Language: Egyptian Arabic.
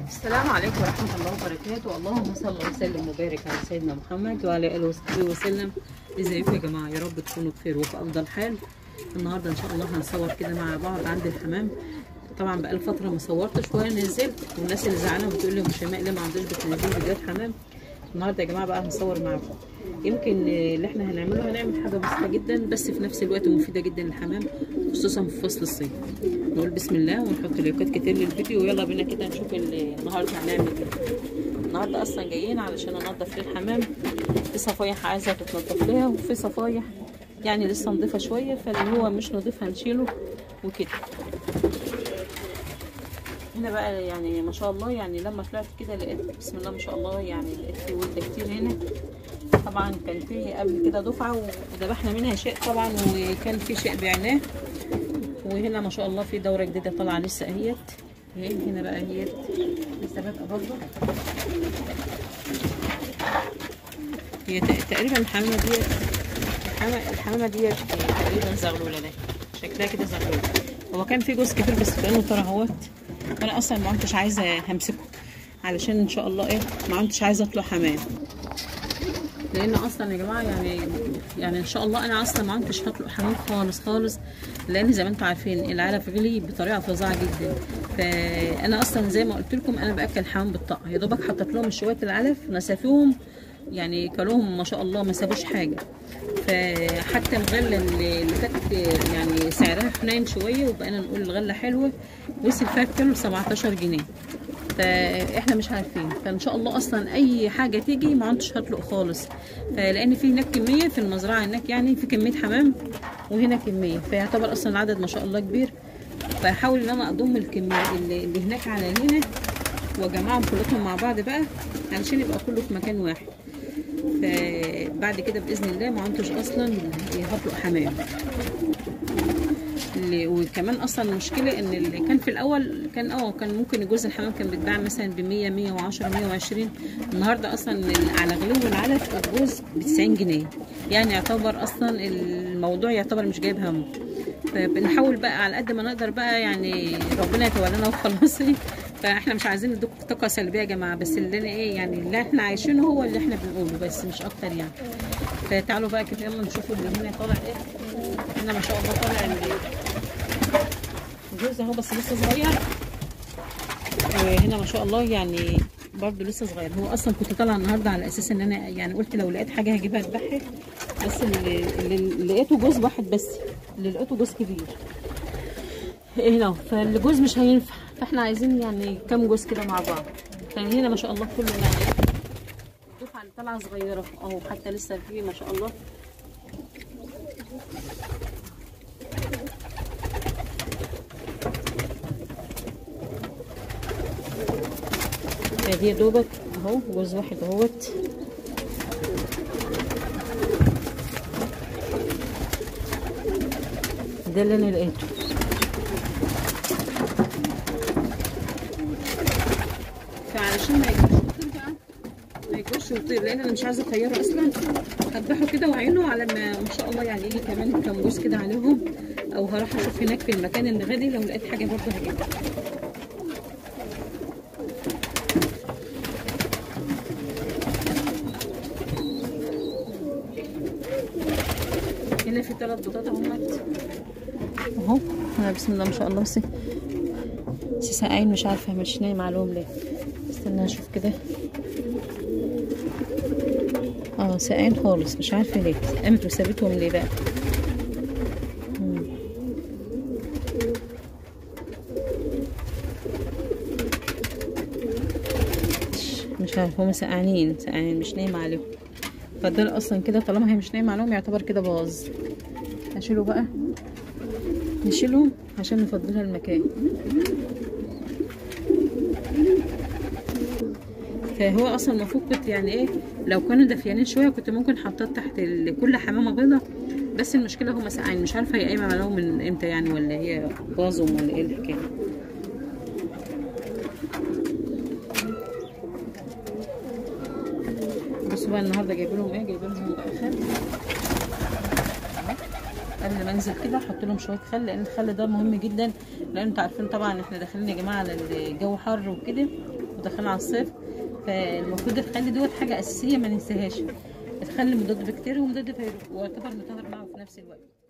السلام عليكم ورحمة الله وبركاته اللهم صل وسلم وبارك على سيدنا محمد وعلى آله وصحبه وسلم ازيكم يا جماعة يا رب تكونوا بخير وفي أفضل حال النهاردة إن شاء الله هنصور كده مع بعض عند الحمام طبعا بقالي فترة ما صورتش ولا نزلت والناس اللي زعلانة بتقول لي مش شيماء ليه ما عندوش بتنزل فيديوهات حمام النهارده يا جماعة بقى هنصور معاكم يمكن اللي احنا هنعمله هنعمل حاجة بسيطة جدا بس في نفس الوقت مفيدة جدا للحمام خصوصا في فصل الصيف نقول بسم الله ونحط لايكات كتير للفيديو ويلا بينا كده نشوف النهارده هنعمل ايه النهارده اصلا جايين علشان انضف للحمام في صفايح عايزه تتنضف لها وفي صفايح يعني لسه نضيفه شويه فاللي هو مش نضيف هنشيله وكده هنا بقى يعني ما شاء الله يعني لما طلعت كده لقيت بسم الله ما شاء الله يعني لقيت في ولد كتير هنا طبعا كان في قبل كده دفعه وذبحنا منها شيء طبعا وكان في شيء بعناه وهنا ما شاء الله في دوره جديده طالعه لسه اهيت اهي هنا بقى اهيت لسه بادئه برضه هي تقريبا الحمامه ديت الحمامه ديت تقريبا زغلوله ده شكلها كده زغلوله هو كان في جوز كتير بس كانه طلع اهوت وانا اصلا ما كنتش عايزه همسكه علشان ان شاء الله ايه ما كنتش عايزه اطلع حمام لان اصلا يا جماعه يعني يعني ان شاء الله انا اصلا ما كنتش هطلق حمام خالص خالص لان زي ما انتم عارفين العلف غلي بطريقه فظيعه جدا فانا اصلا زي ما قلت لكم انا باكل حمام بالطاقه يا دوبك حطيت لهم شويه العلف نسفوهم يعني كلوهم ما شاء الله ما سابوش حاجه فحتى الغله اللي كانت يعني سعرها حنين شويه وبقينا نقول الغله حلوه وصل فيها الكيلو 17 جنيه فاحنا مش عارفين فان شاء الله اصلا اي حاجه تيجي ما عدتش هطلق خالص فلان في هناك كميه في المزرعه هناك يعني في كميه حمام وهنا كميه فيعتبر اصلا العدد ما شاء الله كبير فاحاول ان انا اضم الكميه اللي, اللي هناك على هنا واجمعهم كلهم مع بعض بقى علشان يبقى كله في مكان واحد فبعد كده باذن الله ما عدتش اصلا هطلق حمام وكمان اصلا المشكله ان اللي كان في الاول كان اه كان ممكن جوز الحمام كان بيتباع مثلا ب 100 110 120 النهارده اصلا على غلو العلف الجوز ب 90 جنيه يعني يعتبر اصلا الموضوع يعتبر مش جايب همه فبنحاول بقى على قد ما نقدر بقى يعني ربنا يتولانا وخلاص فاحنا مش عايزين ندوك طاقه سلبيه يا جماعه بس اللي انا ايه يعني اللي احنا عايشينه هو اللي احنا بنقوله بس مش اكتر يعني فتعالوا بقى كده يلا نشوفوا اللي هنا طالع ايه هنا ما شاء الله طالع الجوز اهو بس لسه صغير هنا ما شاء الله يعني برضو لسه صغير هو اصلا كنت طالعه النهارده على اساس ان انا يعني قلت لو لقيت حاجه هجيبها اذبحها بس اللي, اللي لقيته جوز واحد بس اللي لقيته جوز كبير هنا فالجوز مش هينفع فاحنا عايزين يعني كام جوز كده مع بعض فهنا ما شاء الله كله يعني الدفعه اللي طالعه صغيره اهو حتى لسه في ما شاء الله فدي دوبك اهو جوز واحد اهوت ده اللي انا لقيته فعلشان ما يجوش يطير بقى ما يجوش يطير لان انا مش عايزه اطيره اصلا هذبحه كده وعينه على ما ما شاء الله يعني يجي كمان كام جوز كده عليهم او هروح اشوف هناك في المكان اللي غادي لو لقيت حاجه برضه هجيبها هنا في ثلاث بيضات اهمت اهو انا بسم الله ما شاء الله بس بس ساقعين مش عارفه مش نايم عليهم ليه استنى اشوف كده اه ساقعين خالص مش عارفه ليه قامت وسابتهم ليه بقى مش عارفه هما سقعانين سقعانين مش نايم عليهم فدول اصلا كده طالما هي مش نايمه عليهم يعتبر كده باظ هشيله بقى نشيلهم عشان نفضلها المكان فهو اصلا المفروض كنت يعني ايه لو كانوا دافيانين شويه كنت ممكن حطيت تحت كل حمامه بيضه بس المشكله هما سقعين مش عارفه هي قايمه عليهم من امتى يعني ولا هي باظوا ولا ايه الحكايه بصوا بقى النهارده جايبه لهم ايه جايبه لهم بقى خل قبل ما انزل كده احط لهم شويه خل لان الخل ده مهم جدا لان انتوا عارفين طبعا احنا داخلين يا جماعه على الجو حر وكده داخلين على الصيف فالمفروض الخل دوت حاجه اساسيه ما ننساهاش الخل مضاد بكتيريا ومضاد فيروس ويعتبر مطهر معه في نفس الوقت